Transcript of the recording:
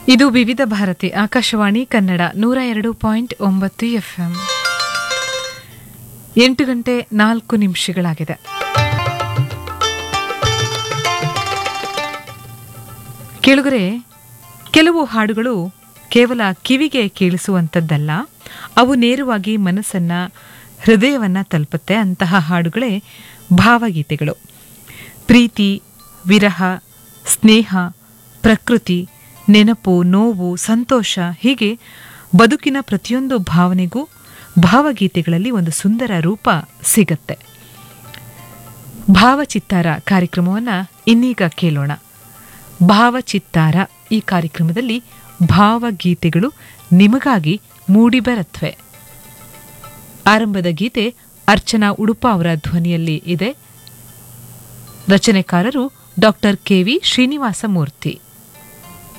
ಇದು ವಿವಿಧ ಭಾರತಿ ಆಕಾಶವಾಣಿ ಕನ್ನಡ ನೂರ ಎರಡು ಪಾಯಿಂಟ್ ಒಂಬತ್ತು ಎಫ್ಎಂ ಎಂಟು ಗಂಟೆ ನಾಲ್ಕು ನಿಮಿಷಗಳಾಗಿದೆ ಕೆಳಗರೆ ಕೆಲವು ಹಾಡುಗಳು ಕೇವಲ ಕಿವಿಗೆ ಕೇಳಿಸುವಂಥದ್ದಲ್ಲ ಅವು ನೇರವಾಗಿ ಮನಸ್ಸನ್ನ ಹೃದಯವನ್ನ ತಲುಪುತ್ತೆ ಅಂತಹ ಹಾಡುಗಳೇ ಭಾವಗೀತೆಗಳು ಪ್ರೀತಿ ವಿರಹ ಸ್ನೇಹ ಪ್ರಕೃತಿ ನೆನಪು ನೋವು ಸಂತೋಷ ಹೀಗೆ ಬದುಕಿನ ಪ್ರತಿಯೊಂದು ಭಾವನೆಗೂ ಭಾವಗೀತೆಗಳಲ್ಲಿ ಒಂದು ಸುಂದರ ರೂಪ ಸಿಗತ್ತೆ ಭಾವಚಿತ್ತಾರ ಕಾರ್ಯಕ್ರಮವನ್ನು ಇನ್ನೀಗ ಕೇಳೋಣ ಭಾವಚಿತ್ತಾರ ಈ ಕಾರ್ಯಕ್ರಮದಲ್ಲಿ ಭಾವಗೀತೆಗಳು ನಿಮಗಾಗಿ ಮೂಡಿಬರತ್ವೆ ಆರಂಭದ ಗೀತೆ ಅರ್ಚನಾ ಉಡುಪ ಅವರ ಧ್ವನಿಯಲ್ಲಿ ಇದೆ ರಚನೆಕಾರರು ಡಾಕ್ಟರ್ ಕೆವಿ ಶ್ರೀನಿವಾಸ ಮೂರ್ತಿ